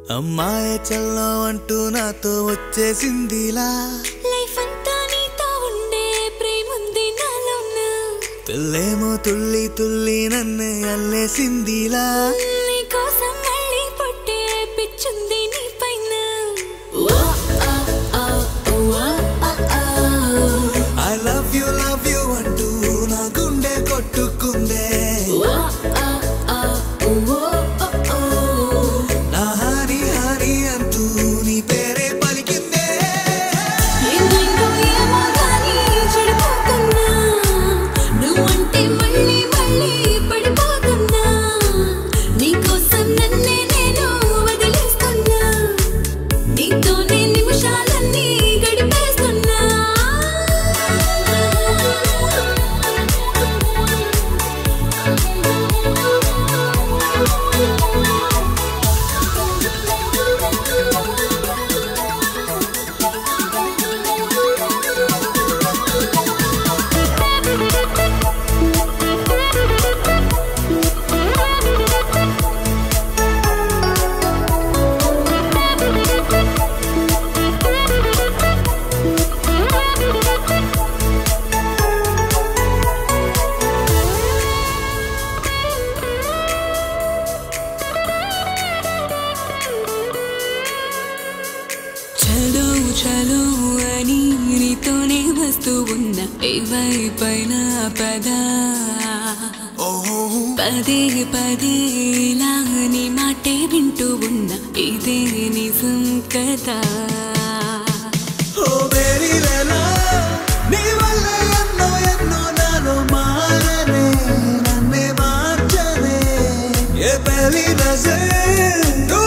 అమ్మాయి చల్లో అంటూ నాతో వచ్చేసిందిలా లైఫ్ అంతా నీతో ఉండే ప్రేముంది నాలోన పిల్లేమో తుల్లి తుల్లి నన్ను అల్లేసిందిలా నీ కోసం మళ్ళీ పుట్టే పిచ్చుంది నీ పైన I love you love you అంటూ నా గుండె కొట్టుకుందే నా హాని హాని అంటూ నీ పేరే పలికిందే ఏమైందో ఏమో గానీ చెడిపోతున్నా నువ్వంటే మళ్ళీ మళ్ళీ పడిపోతున్నా నీకోసం నన్నే నేను వదిలేస్తున్నా నీతోనే నిమిషాలన్నీ గడిపేస్తున్నా చలో చలో అని నీతోనే వస్తూ ఉన్నా ఏవైపైన పదా ఓహో పదే పదే ఇలా నీ మాటే వింటూ ఉన్నా ఇదే నిజం కదా ఓ బేబీ వేలా నీ వల్ల ఎన్నో ఎన్నో నాలో మారనే నన్నే మార్చనే ఏ పెళ్లి నజర్